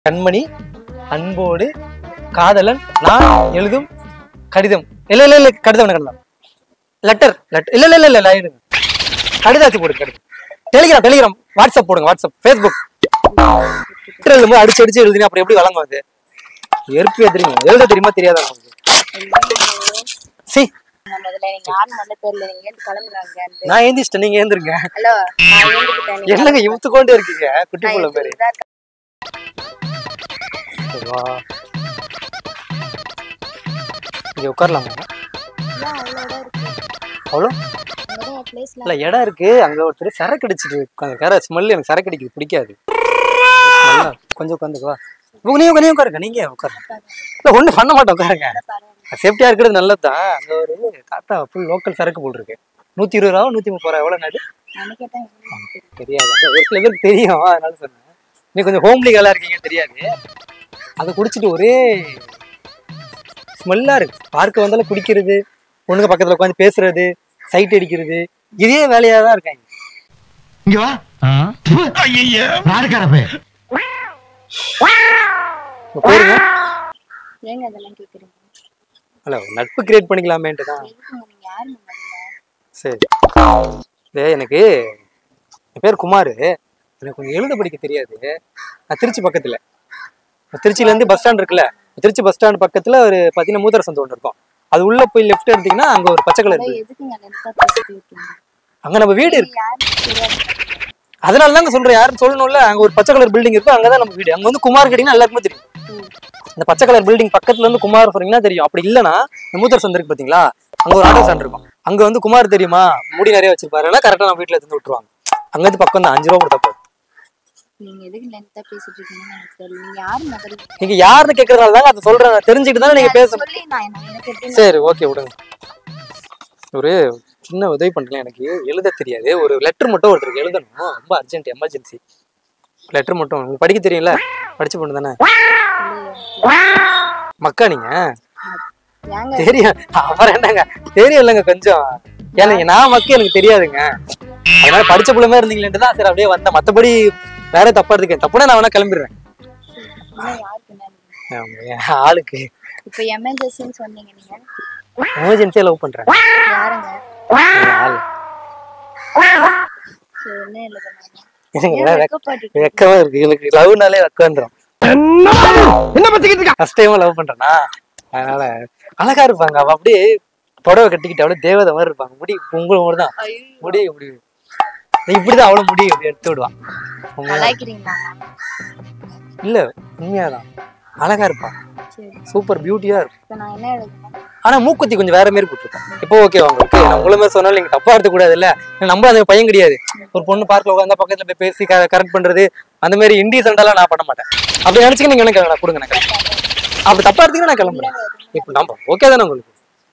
கண்மணி அன்போடு காதலன் நான் எழுதும் கடிதம் இல்ல இல்ல இல்ல கடிதம் வேணாம், கடிதம் லெட்டர் லெட்டர் இல்ல இல்ல இல்ல இல்ல எழுதுங்க கடிதாச்சு போடுங்க கடிதம் டெலிகிராம் டெலிகிராம் வாட்ஸ்அப் போடுங்க வாட்ஸ்அப் ஃபேஸ்புக் லெட்டர் எழுதும்போது அடிச்சு அடிச்சு எழுதுங்க அப்புறம் எப்படி வழங்கும் அது எருப்பு தெரியுங்க எழுத தெரியுமா தெரியாதா உங்களுக்கு சி முதல்ல நீங்க யாருன்னு முதல்ல தெரியல நீங்க ஏன் கிளம்புறாங்க நான் ஏந்திச்சிட்டேன் நீங்க ஏந்திருங்க ஹலோ நான் ஏந்துக்கிட்டேன் நீங்க என்னங்க இழுத்து கொண்டே இருக்கீங்க குட்டி நான் புள்ள மாதிரி இதுதான் வா. இங்க உட்காரலாமா அவ்வளோ இடம் இருக்கு அவ்வளோ அங்கதான் பிளேஸ்ல இல்ல இடம் இருக்கு அங்க ஒருத்தர் சரக்கு அடிச்சிட்டு அந்த கரை ஸ்மெல் எனக்கு சரக்கு அடிக்குது பிடிக்காது நல்லா, கொஞ்சம் உட்காந்துக்கு வா உங்க நீங்க உட்காந்து உட்காருங்க நீங்க உட்காருங்க இல்ல ஒண்ணு பண்ண மாட்டோம் உட்காருங்க சேஃப்டியா இருக்கிறது நல்லதுதான் அங்க ஒரு தாத்தா ஃபுல் லோக்கல் சரக்கு போல் இருக்கு நூத்தி இருபது ரூபா நூத்தி முப்பது ரூபா எவ்வளவு நாடு நான் கேட்டேன் என்னன்னு தெரியல. தெரியாது அது ஒரு சில பேருக்கு தெரியும் அதனால சொன்னேன் நீ கொஞ்சம் ஹோம்லி கேர்லா இருக்கீங்க தெரியாது அதை குடிச்சிட்டு ஒரே ஸ்மெல்லா இருக்கு பார்க்க வந்தாலும் குடிக்கிறது பொண்ணுங்க பக்கத்துல உட்காந்து பேசுறது சைட் அடிக்கிறது இதே வேலையா தான் இருக்காங்க இங்க வா ஐயா யாருக்காரப்பே உங்க பேருங்க ஏங்க அதெல்லாம் கேக்குறீங்க ஹலோ நட்பு கிரியேட் பண்ணிக்கலாமேன்ட்டு தான் எதுக்குங்க நீங்க யாருங்க முதல்ல சரி இது எனக்கு என் பேர் குமார் எனக்கு கொஞ்சம் எழுத படிக்க தெரியாது நான் திருச்சி பக்கத்துல திருச்சியில இருந்து பஸ் ஸ்டாண்ட் இருக்குல்ல திருச்சி பஸ் ஸ்டாண்ட் பக்கத்துல ஒரு பார்த்தீங்கன்னா மூத்தர சந்தை ஒன்று இருக்கும் அது உள்ள போய் லெஃப்ட் எடுத்தீங்கன்னா அங்க ஒரு பச்சை கலர் அதான் இருக்கு எதுக்குங்க லென்த்தா பேசிட்டு இருக்கீங்க அங்க நம்ம வீடு இருக்கு யாருன்னு தெரியாது அதனால தாங்க சொல்றேன் யாரும் சொல்லணும்ல அங்க ஒரு பச்சை கலர் பில்டிங் இருக்கும் அங்கதான் நம்ம வீடு அங்க வந்து குமார் கேட்டீங்கன்னா எல்லாருக்குமே தெரியும் ம். இந்த பச்சை கலர் பில்டிங் பக்கத்துல இருந்து குமார் போறீங்கன்னா தெரியும் அப்படி இல்லைன்னா இந்த மூத்தர் சந்தை இருக்கு பாத்தீங்களா அங்க ஒரு ஆட்டோ ஸ்டாண்ட் இருக்கும் அங்க வந்து குமார் தெரியுமா முடி நிறைய வச்சிருப்பாருன்னா கரெக்டா நம்ம வீட்டுல எடுத்து விட்டுருவாங்க அங்க இருந்து பக்கம் தான் அஞ்சு ரூபா கொடுத்தா போதும் நீங்க எதுக்கு லென்த்தா பேசிட்டு இருக்கீங்கன்னு எனக்கு தெரியல நீங்க யாரு முதல்ல நீங்க யாருன்னு கேக்குறதுனால தாங்க அதை சொல்றேன் நான் தெரிஞ்சுக்கிட்டு தானே நீங்க பேச சொல்லி நான் என்ன- எனக்கு எப்படி சரி ஓகே விடுங்க ஒரு சின்ன உதவி பண்றேன் எனக்கு எழுத தெரியாது ஒரு லெட்டர் மட்டும் ஒருத்தருக்கு எழுதணும் ரொம்ப அர்ஜென்ட் எமர்ஜென்சி லெட்டர் மட்டும் உங்களுக்கு படிக்க தெரியும்ல படிச்சு பொண்ணு தானே மக்கா நீங்க ஏங்க தெரியும் அப்புறம் என்னங்க தெரியும் இல்லைங்க கொஞ்சம் ஏன்னா நான் மக்கள் எனக்கு தெரியாதுங்க அதனால படிச்ச பிள்ளைமே இருந்தீங்களேன்ட்டு தான் சரி அப்படியே வந்தேன் மத்தபடி வேற தப்பா இருக்கேன் தப்புனா நான் வேணா கிளம்பிடுறேன் இன்னும் யாருக்கு என்ன ஆமா, என் ஆளுக்கு இப்ப எமர்ஜென்சின்னு சொன்னீங்க நீங்க எமர்ஜென்சியா லவ் பண்றேன் யாருங்க என் ஆள் சரி, என்ன எழுதணும் எனக்கு ஏன் வெக்க- வெட்கப்பட்டுட்டு வெக்கமா இருக்கு எனக்கு லவ்னாலே வெக்கம் வந்துடும் என்ன பத்திக்கிட்டு இருக்க ஃபர்ஸ்ட் டைம் லவ் பண்றேனா அதனால அழகா இருப்பாங்க அவ அப்படியே புடவை கட்டிக்கிட்டு அப்படியே தேவதை மாதிரி இருப்பாங்க முடி உங்களை மாதிரி தான் முடி இப்படி இப்படிதான் அவ்வளவு முடி இப்படி எடுத்து விடுவான் உண்மையா- கலாய்க்கிறீங்களா இல்ல உண்மையாதான் அழகா இருப்பா சரி சூப்பர் பியூட்டியா இருக்கும் இப்ப நான் என்ன எழுதணும் ஆனா மூக்குத்தி கொஞ்சம் வேற மாதிரி போட்டிருப்பேன் இப்போ ஓகே உங்களுக்கு நான் உங்களை மாதிரி சொன்னாலும் நீங்க தப்பா எடுத்துக்க கூடாது இல்ல நம்ம அந்த பையன் கிடையாது ஒரு பொண்ணு பார்க்க உட்காந்தா பக்கத்துல போய் பேசி கரெக்ட் பண்றது அந்த மாதிரி இன்டீசென்டாலாம் நான் பண்ண மாட்டேன் அப்படி நினைச்சுக்க நீங்க எனக்கு நான் கொடுங்க நான் கிளம்புறேன். அப்படி தப்பா எடுத்தீங்கன்னா நான் கிளம்புறேன் இப்போ நம்ம ஓகே தானே உங்களுக்கு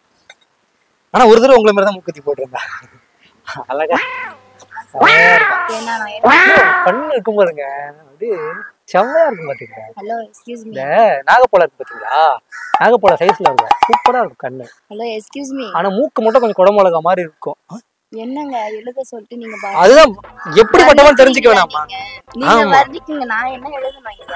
ஆனா ஒரு தடவை உங்களை மாதிரி தான் மூக்குத்தி போட்டிருந்தா அழகா செமையா இருக்கும். ஏன்னா நான் என்ன கண்ணு இருக்கும் பாருங்க அப்படியே செம்மையா இருக்கும் பாத்தீங்களா ஹலோ எக்ஸ்கியூஸ் மீ இந்த நாகப்பழம் இருக்கு பாத்தீங்களா நாகப்பழம் சைஸ்ல இருக்கும் சூப்பரா இருக்கும் கண்ணு ஹலோ எக்ஸ்கியூஸ் மீ ஆனா மூக்கு மட்டும் கொஞ்சம் குடமிளகா மாதிரி இருக்கும் என்னங்க எழுத சொல்லிட்டு நீங்க பா- அதுதான் எப்படிப்பட்டவன் தெரிஞ்சுக்க வேணாமா நீங்க ஆமா. வர்ணிக்கீங்க நான் என்ன எழுதணும் இங்க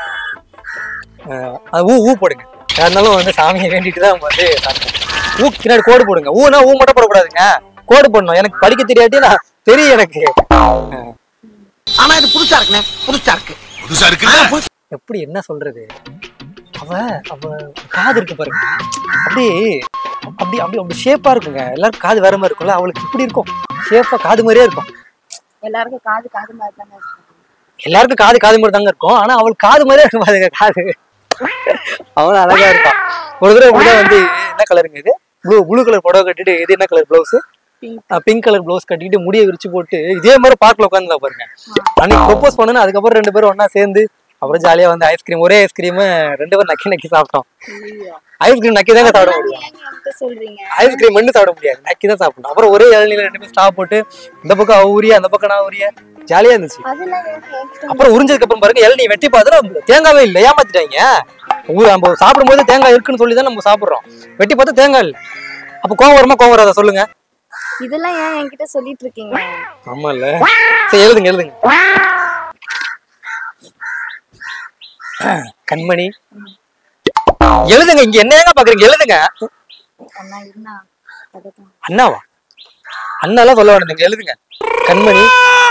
அஹ் அது ஊ ஊ போடுங்க யாரா இருந்தாலும் வந்து சாமியை வேண்டிட்டு தான் நம்ம வந்து சாப்பிடணும். ஊ பின்னாடி கோடு போடுங்க ஊனா ஊ மட்டும் போடக்கூடாதுங்க கோடு போடணும் எனக்கு படிக்க தெரியாட்டி நான் தெரியும் எனக்கு அஹ் ஆனா இது புதுசா இருக்குண்ணே புதுசா இருக்கு புதுசா இருக்குல்ல எப்படி என்ன சொல்றது அவ அவ காது இருக்கு பாருங்க அப்படியே அப்படி அப்படி அப்படி ஷேப்பா இருக்குங்க எல்லாரும் காது வேற மாதிரி இருக்கும்ல அவளுக்கு இப்படி இருக்கும் ஷேப்பா காது மாதிரியே இருக்கும் எல்லாருக்கும் காது காது மாதிரி தானே இருக்கும் எல்லாருக்கும் காது காது மாதிரி தாங்க இருக்கும் ஆனா அவள் காது மாதிரியே இருக்கும் பாருங்க காது அவள் அழகா இருப்பான் ஒரு தடவை இப்படிதான் வந்து என்ன கலருங்க இது ப்ளூ ப்ளூ கலர் புடவை கட்டிட்டு இது என்ன colour blouse Pink. Pink colour blouse கட்டிட்டு முடியை விரிச்சு போட்டு இதே மாதிரி பார்க்ல உட்காந்து பாருங்க அன்னைக்கு ப்ரொப்போஸ் பண்ணணும் அதுக்கப்புறம் ரெண்டு பேரும் ஒண்ணா சேர்ந்து அப்புறம் ஜாலியா வந்து ஐஸ்கிரீம் ஒரே ஐஸ்கிரீம் ரெண்டு பேரும் நக்கி நக்கி சாப்பிட்டோம் ஐயோ. ஐஸ்கிரீம் நக்கி தாங்க சாப்பிட அதெல்லாம் முடியும் ஏங்க என்கிட்ட சொல்றீங்க ஐஸ்கிரீம் மட்டும் சாப்பிட முடியாது நக்கி தான் சாப்பிடணும் அப்புறம் ஒரே இளநில ரெண்டு பேரும் ஸ்டாப் போட்டு இந்த பக்கம் அவ ஊரியா அந்த பக்கம் நான் ஊரியா ஜாலியா இருந்துச்சு அதெல்லாம் ஏங்க என்கிட்ட அப்புறம் உறிஞ்சதுக்கு அப்புறம் பாருங்க இளநீ வெட்டி பார்த்தா தேங்காவே இல்லை ஏமாத்திட்டாங்க ஊர் நம்ம சாப்பிடும்போது தேங்காய் இருக்குன்னு சொல்லி தான் நம்ம சாப்பிடுறோம் வெட்டி பார்த்தா தேங்காய் இல்லை அப்ப கோவம் வருமா கோவம் வராதா சொல்லுங்க இதெல்லாம் ஏன் என்கிட்ட சொல்லிட்டு இருக்கீங்க ஆமா இல்ல சரி எழுதுங்க எழுதுங்க கண்மணி எழுதுங்க இங்க என்ன ஏங்க பாக்குறீங்க எழுதுங்க அண்ணா இருந்தா அதுதான் அண்ணாவா அண்ணாலாம் சொல்ல வேண்டாம் எழுதுங்க கண்மணி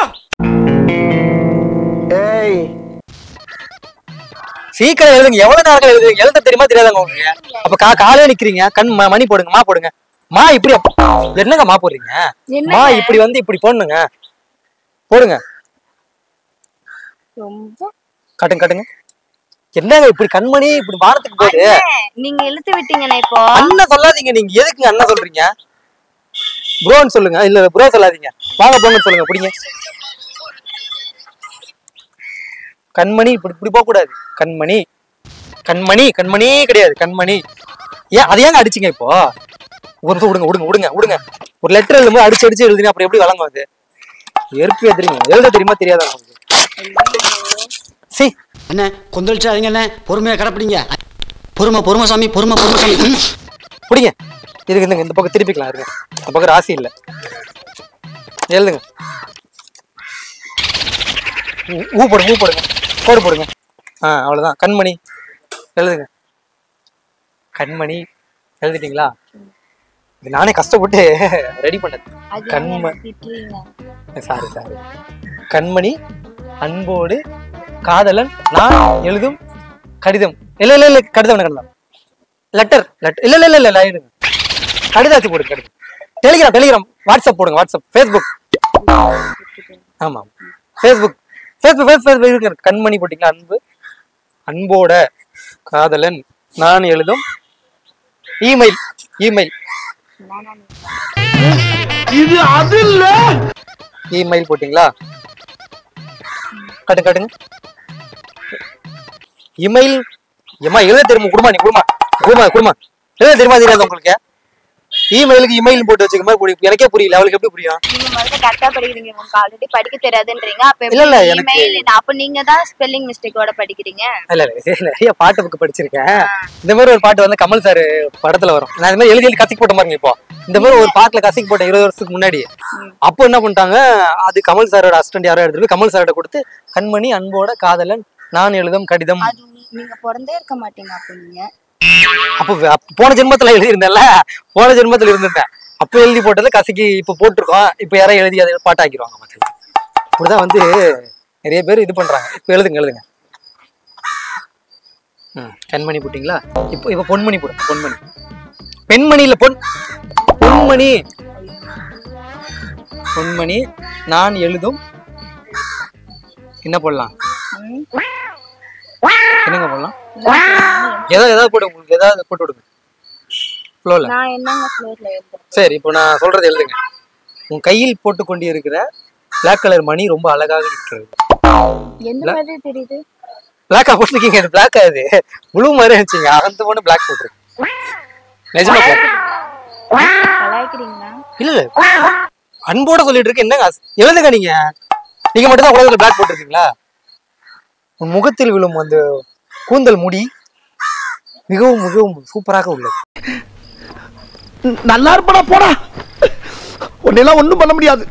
ஏய் சீக்கிரம் எழுதுங்க எவ்வளவு நேரம் எழுதுங்க எழுத தெரியுமா தெரியாதாங்க உங்களுக்கு அப்ப கா காலையே நிக்கிறீங்க கண் ம- மணி போடுங்க மா போடுங்க மா இப்படி அப்~ என்னங்க மா போடுறீங்க என்ன மா இப்படி வந்து இப்படி போடணுங்க போடுங்க ரொம்ப காட்டுங்க காட்டுங்க என்னங்க இப்படி கண்மணி இப்படி வானத்துக்கு போகுது அண்ணே, நீங்க இழுத்து விட்டீங்கண்ணே இப்போ அண்ணன் சொல்லாதீங்க நீங்க எதுக்குங்க அண்ணன் சொல்றீங்க ப்ரோன்னு சொல்லுங்க இல்ல ப்ரோ சொல்லாதீங்க வாங்க போங்கன்னு சொல்லுங்க பிடிங்க கண்மணி இப்படி இப்படி போக கூடாது கண்மணி கண்மணி கண்மணி கிடையாது கண்மணி ஏன் அதை ஏங்க அடிச்சீங்க இப்போ ஒரு நிமிஷம் விடுங்க விடுங்க விடுங்க விடுங்க ஒரு லெட்டர் எழுதும்போது அடிச்சு அடிச்சு எழுதுங்க அப்புறம் எப்படி வழங்க வந்து எருப்பியா தெரியுங்க எழுத தெரியுமா தெரியாதா உங்களுக்கு சி அண்ணே கொந்தளிச்சாதீங்க அண்ணே பொறுமையா கடப்பிடிங்க பொறுமை பொறுமை சாமி பொறுமை பொறுமை சாமி ம். பிடிங்க இதுக்கு இந்த இந்த பக்கம் திருப்பிக்கலாம் இருங்க இந்த பக்கம் ராசி இல்ல எழுதுங்க ஊ- ஊ போடுங்க ஊ போடுங்க கோடு போடுங்க ஆ அவ்வளவுதான் கண்மணி எழுதுங்க கண்மணி எழுதிட்டீங்களா இது நானே கஷ்டப்பட்டு ரெடி பண்ணது அது கண்ம திட்டுறீங்க சாரி சாரி கண்மணி அன்போடு காதலன் நான் எழுதும் கடிதம் இல்ல இல்ல இல்ல கடிதம் என்ன கடிதம் லெட்டர் லெட்டர் இல்ல இல்ல இல்ல இல்ல எழுதுங்க கடிதாச்சு போடுங்க கடிதம் டெலிகிராம் டெலிகிராம் வாட்ஸ்அப் போடுங்க வாட்ஸ்அப் ஃபேஸ்புக் ஆமா ஃபேஸ்புக் ஃபேஸ்புக் ஃபேஸ்புக் இருக்கு கண்மணி போட்டீங்களா அன்பு அன்போட காதலன் நான் எழுதும் இமெயில் இமெயில் இது அது இல்ல இமெயில் போட்டீங்களா காட்டுங்க காட்டுங்க இமெயில் ஏமா எழுத தெரியுமா குடுமா நீ குடுமா குடுமா குடுமா எழுத தெரியுமா தெரியாது உங்களுக்கு இமெயிலுக்கு இமெயில் போட்டு வச்சுக்க மாதிரி புரியும் எனக்கே புரியல அவளுக்கு எப்படி புரியும் நீங்க முதல்ல கரெக்டா படிக்கிறீங்க உங்களுக்கு ஆல்ரெடி படிக்க தெரியாதுன்றீங்க அப்ப இல்ல, இல்ல, எப்படி எனக்கு- இமெயில் அப்ப நீங்க தான் ஸ்பெல்லிங் மிஸ்டேக்கோட படிக்கிறீங்க இல்ல இல்ல இது நிறைய பாட்டு புக்கு படிச்சிருக்கேன் இந்த மாதிரி ஒரு பாட்டு வந்து கமல் சார் படத்துல வரும் நான் இந்த மாதிரி எழுதி எழுதி கசிக்கு போட்ட மாதிரி இப்போ இந்த மாதிரி ஒரு பாட்டுல கசிக்கு போட்ட இருபது வருஷத்துக்கு முன்னாடி அப்போ என்ன பண்ணிட்டாங்க அது கமல் சாரோட அசிஸ்டன்ட் யாரோ எடுத்துட்டு போய் கமல் சாரோட கொடுத்து கண்மணி அன்போட காதலன் நான் எழுதும் கடிதம் அது நீ- நீங்க பிறந்தே இருக்க மாட்டீங்க அப்ப நீங்க அப்போ அப்ப போன ஜென்மத்துல எழுதியிருந்தேன்ல போன ஜென்மத்துல இருந்திருந்தேன் அப்போ எழுதி போட்டது கசக்கி இப்போ போட்டிருக்கோம் இப்போ யாரோ எழுதி அதை பாட்டாக்கிடுவாங்க மக்கள் இப்படிதான் வந்து நிறைய பேர் இது பண்றாங்க இப்போ எழுதுங்க எழுதுங்க ம் கண்மணி போட்டிங்களா இப்போ இப்போ பொன்மணி போடுங்க பொன்மணி பெண்மணி இல்ல பொன் பொன்மணி பொன்மணி நான் எழுதும் என்ன போடலாம் ம். என்னங்க போடலாம் ஏதாவது ஏதாவது போட்டு உங்களுக்கு ஏதாவது போட்டு விடுங்க ஃப்ளோல நான் என்னங்க ஃப்ளோர்ல எழுதுறேன் சரி இப்போ நான் சொல்றது எழுதுங்க உன் கையில் போட்டு கொண்டு இருக்கிற பிளாக் கலர் மணி ரொம்ப அழகாக இருக்கிறது எந்த மாதிரி தெரியுது பிளாக்கா போட்டிருக்கீங்க இது பிளாக் இது ப்ளூ மாதிரி இருந்துச்சுங்க அந்த பொண்ணு பிளாக் போட்டிருக்கு நிஜமா black. கலாய்க்கிறீங்களா இல்ல இல்ல அன்போட சொல்லிட்டு இருக்கு என்னங்க அஸ்- எழுதுங்க நீங்க நீங்க மட்டும் தான் உலகத்துல பிளாக் போட்டிருக்கீங்களா உன் முகத்தில் விழும் அந்த கூந்தல் முடி மிகவும் மிகவும் சூப்பராக உள்ளது நல்லா இருப்படா போடா உன்னெல்லாம் ஒண்ணும் பண்ண முடியாது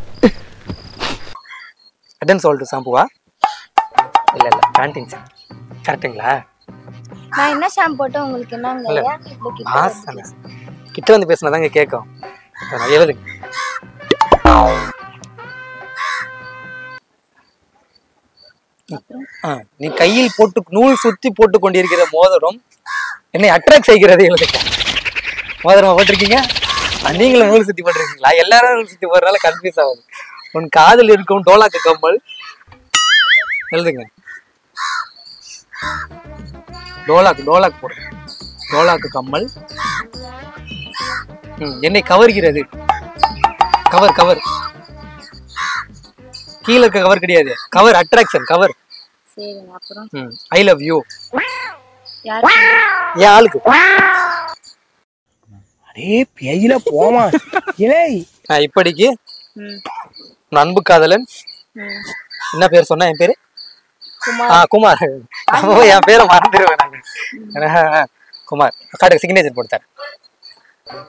ஹெட் சால்ட் ஷாம்புவா இல்ல இல்ல பேண்டிங் கரெக்டுங்களா நான் என்ன ஷாம்பு போட்டேன் உங்களுக்கு என்னங்க இல்ல. ஏன் இவ்வளவு கிட்ட ஆசனை கிட்ட வந்து பேசினாதாங்க கேட்கும் நான் எழுதுங்க ஆ, நீ கையில் போட்டு நூல் சுத்தி போட்டு கொண்டிருக்கிற மோதிரம் என்னை அட்ராக்ட் செய்கிறது எழுதுங்க மோதிரமா போட்டிருக்கீங்க ஆ, நீங்களும் நூல் சுத்தி போட்டிருக்கீங்களா எல்லாரும் நூல் சுத்தி போடுறதுனால கன்ஃபியூஸ் ஆகுது உன் காதில் இருக்கும் டோலாக்கு கம்மல் எழுதுங்க டோலாக்கு டோலாக்கு போடுங்க டோலாக்கு கம்மல் ம், என்னை கவர்கிறது கவர் கவர் கீழே இருக்க கவர் கிடையாது கவர் அட்ராக்ஷன் கவர் சரிங்க அப்புறம் ஐ லவ் யூ யாரு என் ஆளுக்கு அடே பேயில போமா இலே நான் இப்படிக்கு ம் உன் அன்பு காதலன் ம் என்ன பேர் சொன்னா என் பேரு குமார் ஆ குமார் அப்போ என் பேரை மறந்துடுவேன் நாங்க குமார் காட்டுக்கு சிக்னேச்சர் போட்டு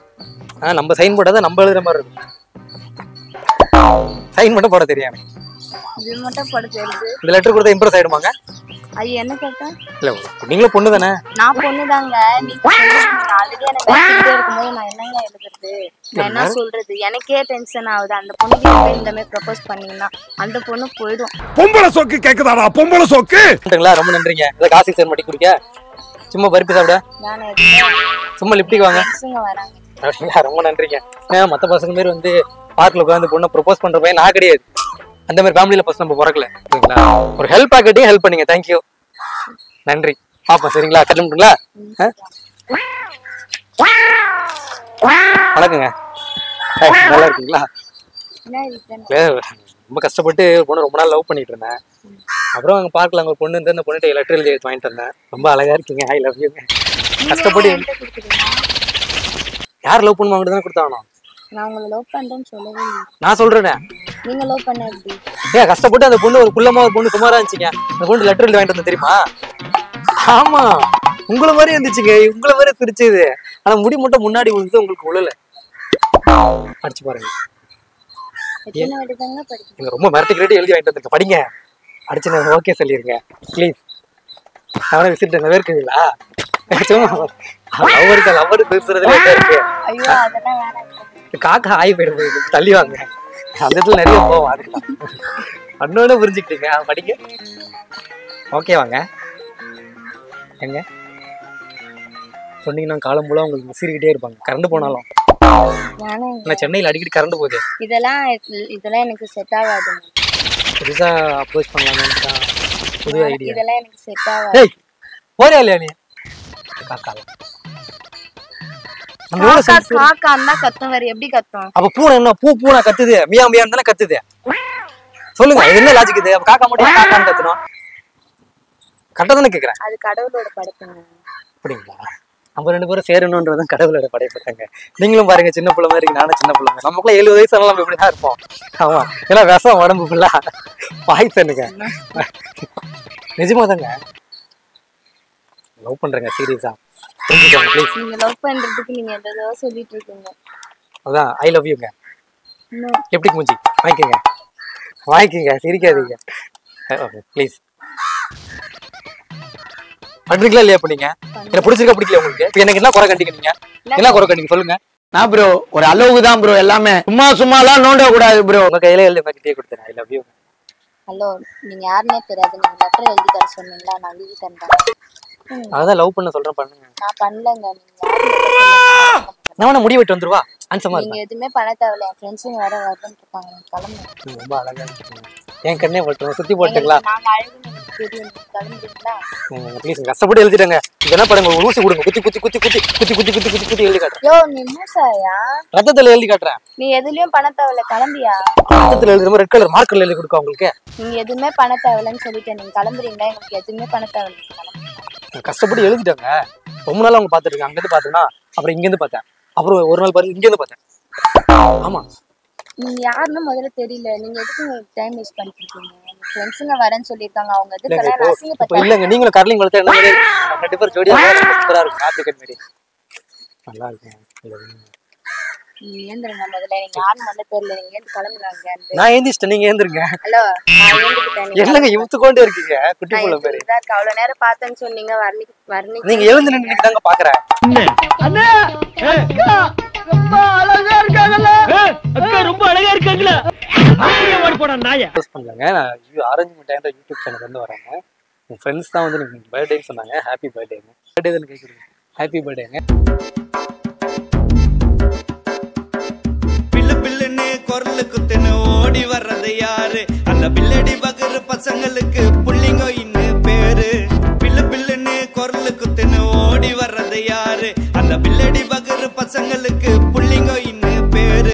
ஆ நம்ம சைன் போட்டாதான் நம்ம எழுதுற மாதிரி இருக்கும் சைன் மட்டும் போட தெரியும் எனக்கு இது மட்டும் போட தெரியுது இந்த லெட்டர் கொடுத்தா இம்ப்ரெஸ் ஆயிடுமாங்க அது என்ன கேட்டா இல்ல நீங்களும் பொண்ணு தானே நான் பொண்ணுதாங்க நீங்க ஆல்ரெடி எனக்கு வச்சுக்கிட்டே இருக்கும்போது நான் என்னங்க எழுதுறது நான் என்ன சொல்றது எனக்கே டென்ஷன் ஆகுது அந்த பொண்ணுக்கு போய் இந்த மாதிரி ப்ரப்போஸ் பண்ணீங்கன்னா அந்த பொண்ணு போயிடும் பொம்பளை சோக்கு கேக்குதாடா பொம்பளை சோக்கு நன்றிங்களா ரொம்ப நன்றிங்க இதை காசி சேர் பண்ணி குடிக்க சும்மா பருப்பி சாப்பிட நான் எதுவுமே சும்மா லிப்டிக்கு வாங்க பசங்க வராங்க அப்படிங்களா? ரொம்ப நன்றிங்க ஏன் மற்ற பசங்க பேர் வந்து பார்க்ல உட்காந்து பொண்ணை ப்ரொபோஸ் பண்ற பையன் நான் கிடையாது அந்த மாதிரி ஃபேமிலியில ஃபர்ஸ்ட் நம்ம பிறக்கல சரிங்களா ஒரு ஹெல்ப் ஆக்கிட்டே ஹெல்ப் பண்ணுங்க தேங்க்யூ நன்றி பாப்போம் சரிங்களா கிளம்பிட்டுங்களா வணக்கங்க Hi, நல்லா இருக்கீங்களா என்ன reason? இல்ல, ரொம்ப கஷ்டப்பட்டு ஒரு பொண்ணு ரொம்ப நாள் லவ் பண்ணிட்டு இருந்தேன் அப்புறம் அங்க பார்க்கல அங்க ஒரு பொண்ணு இருந்து அந்த பொண்ணு லெட்டர் எழுதி வாங்கிட்டு வந்தேன் ரொம்ப அழகா இருக்கீங்க ஐ லவ் யூங்க கஷ்டப்பட்டு என்கிட்ட கொடுக்குறீங்க. யார் லவ் பண்ணுவாங்க தானே கொடுத்தாகணும் நான் உங்களை லவ் பண்றேன்னு சொல்லவே இல்லை நான் சொல்றேனே நீங்க லவ் பண்ண எப்படி ஏன் கஷ்டப்பட்டு அந்த பொண்ணு ஒரு குள்ளமா ஒரு பொண்ணு சுமாரா இருந்துச்சுங்க அந்த பொண்ணு லெட்டர் எழுதி வாங்கிட்டு வந்தேன் தெரியுமா ஆமா உங்களை மாதிரி இருந்துச்சுங்க உங்களை மாதிரி சிரிச்சது ஆனா முடி மட்டும் முன்னாடி விழுந்து உங்களுக்கு உழல படிச்சு பாருங்க எத்தனை வாட்டி தாங்க படிக்கிறீங்க நீங்க ரொம்ப மிரட்டிக்கிட்டே எழுதி வாங்கிட்டு வந்திருக்க படிங்க அடிச்சு நான் ஓகே சொல்லிருங்க ப்ளீஸ் அவனை விசிட் நிறைய இருக்குங்களா சும்மா லவ் இருக்கா லவ்வர் பேசுறதுல என்ன இருக்கு ஐயோ அதெல்லாம் வேணாம் காக்கா ஆய் போயிடும் போகுது. தள்ளி வாங்க அந்த இடத்துல நிறைய போவோம் அதுக்கு அண்ணோட புரிஞ்சுக்கிட்டீங்க ஆ, படிங்க ஓகே வாங்க எங்க சொன்னீங்கன்னா காலம் பூரா உங்களுக்கு விசிறிக்கிட்டே இருப்பாங்க கரண்ட் போனாலும் வேணாம் ஆனால் சென்னையில் அடிக்கடி கரண்ட் போகுது இதெல்லாம் இதெல்லாம் எனக்கு செட் ஆகாது புதுசா அப்ரோச் பண்ணலாம்னு தான் புது ஐடியா இதெல்லாம் எனக்கு செட் ஆகாது ஏய் போறியா இல்லையா நீ காக்கா நம்ம எவ்வளவு காக்கா sensitive- காக்கா இருந்தா கத்தும் வேற எப்படி கத்தும் அப்ப பூனை என்ன பூ பூனை கத்துது மியா மியான்னு தானே கத்துது சொல்லுங்க இது என்ன லாஜிக் இது அப்ப காக்கா மட்டும் ஏன் காக்கான்னு கத்தணும் கரெக்டா தானே கேக்குறேன் அது கடவுளோட படைப்புங்க அப்படிங்களா நம்ம ரெண்டு பேரும் சேரணுன்றதும் கடவுளோட படைப்பட்டாங்க நீங்களும் பாருங்க சின்ன பிள்ளை மாதிரி இருக்கு, நானும் சின்ன பிள்ளை நமக்குள்ள எழுபது வயசு ஆனாலும் நம்ம இப்படிதான் இருப்போம் ஆமா ஏன்னா விஷம் உடம்பு ஃபுல்லா பாய்சனுங்க நிஜமா தாங்க லவ் பண்றேங்க சீரியஸா தெரிஞ்சுக்கோங்க ப்ளீஸ் நீங்க லவ் பண்றதுக்கு நீங்க எதோ சொல்லிட்டு இருக்கீங்க அதான் ஐ லவ் யூங்க இன்னும் எப்படி மூஞ்சி வாங்கிக்கோங்க வாங்கிக்கோங்க சிரிக்காதீங்க ப்ளீஸ் பண்றீங்களா இல்லையா இப்ப நீங்க எனக்கு பிடிச்சிருக்கா பிடிக்கல உங்களுக்கு இப்ப எனக்கு என்ன குறை கண்டிக்கிறீங்க என்ன குறை கண்டிக்க சொல்லுங்க நான் ப்ரோ ஒரு அளவுக்கு தான் ப்ரோ எல்லாமே சும்மா சும்மாலாம் நோண்ட கூடாது ப்ரோ உங்க கையில எழுதி கிட்டே கொடுத்தேன் ஐ லவ் யூ ஹலோ நீங்க யாருன்னே தெரியாது நீங்க லெட்டர் எழுதி தர சொன்னீங்களா நான் எழுதி தந்தேன் அதான் லவ் பண்ண சொல்றேன் பண்ணுங்க நான் பண்ணலங்க நீங்க யாருன்னு நான் வேணா முடி வெட்டு வந்துருவா அன்சமா நீங்க எதுவுமே பண்ண தேவையில்ல என் ஃப்ரெண்ட்ஸுங்க வேற வரதுன்னு இருக்காங்க நீங்க கிளம்புங்க இருக்கும் ரொம்ப அழகா இருக்கீங்க என் கண்ணே போட்டுருங்க சுத்தி போட்டுங்களா நாங்க அழகு எனக்கு தெரியும் நீங்க கிளம்புறீங்களா ப்ளீஸ் கஷ்டப்பட்டு எழுதிட்டேங்க இது என்ன பண்ணுங்க ஒரு ஊசி கொடுங்க குத்தி குத்தி குத்தி குத்தி குத்தி குத்தி குத்தி குத்தி குத்தி எழுதி காட்டுறேன் யோ நீ மூசாயா ரத்தத்துல எழுதி காட்டுறேன் நீ எதுலயும் பண்ண தேவையில்ல கிளம்பியா ரத்தத்துல எழுதுற மாதிரி ரெட் கலர் மார்க்கர்ல எழுதி கொடுக்க உங்களுக்கு நீங்க எதுவுமே பண்ண தேவையில்லன்னு சொல்லிட்டேன் நீங்க கிளம்புறீங்களா எங்களுக்கு எதுவுமே பண்ண தேவையில்ல நீங்க கிளம்புங்க. கஷ்டப்பட்டு எழுதிட்டாங்க ரொம்ப நாள் அவங்க பார்த்துருக்காங்க அங்கிருந்து பார்த்தேன்னா அப்புறம் இங்கேருந்து பார்த்தேன் அப்புறம் ஒரு நாள் பாருங்க இங்கேருந்து பார்த்தேன் ஆமா நீங்க யாருன்னு முதல்ல தெரியல நீங்க எதுக்கு டைம் வேஸ்ட் பண்ணிட்டு இருக்கீங்க உங்க ஃப்ரெண்ட்ஸுங்க வரேன்னு சொல்லியிருக்காங்க அவங்க இல்லைங்க எதுக்கெல்லாம் இப்போ நசிங்க இப்போ இல்லைங்க நீங்களும் கர்லிங் வளர்த்தா என்ன மாதிரி இருக்கு? ரெண்டு பேரும் ஜோடியா சூப்பரா இருக்கும் ஆப்ரிக்கன் மாரி நல்லா இருக்கும் நீங்க ஏந்திருங்க முதல்ல நீங்க யாருன்னு முதல்ல தெரியல நீங்க ஏந்து கிளம்புறாங்க நான் ஏந்திச்சிட்டேன் நீங்க ஏந்திருங்க ஹலோ நான் ஏந்துக்கிட்டேன் நீங்க என்னங்க இழுத்து கொண்டே இருக்கீங்க குட்டி நான் புள்ள மாதிரி ஏந்துக்கிட்டு தான் இருக்கேன். அவ்வளவு நேரம் பார்த்தேன்னு சொன்னீங்க வர்ணி வர்ணி நீங்க எழுந்து நின்று தாங்க பாக்குறேன் யூஸ் பண்ணலங்க நான் ஆரஞ்சு மிட்டாய்ன்ற யூடியூப் சேனல் வந்து வரேங்க உன் ஃப்ரெண்ட்ஸ் தான் வந்து எனக்கு பர்த்டேன்னு சொன்னாங்க ஹாப்பி பர்த்டேங்க பர்த்டே தானே கேட்குறீங்க ஹாப்பி பர்த்டேங்க பில்லு பில்லுன்னு குரலு குத்துன்னு ஓடி வர்றது யாரு அந்த பில்லடி பகரு பசங்களுக்கு புள்ளிங்கோ இன்னும் பேரு பில்லு பில்லுன்னு குரலு குத்துன்னு ஓடி வர்றது யாரு அந்த பில்லடி பகரு பசங்களுக்கு புள்ளிங்கோ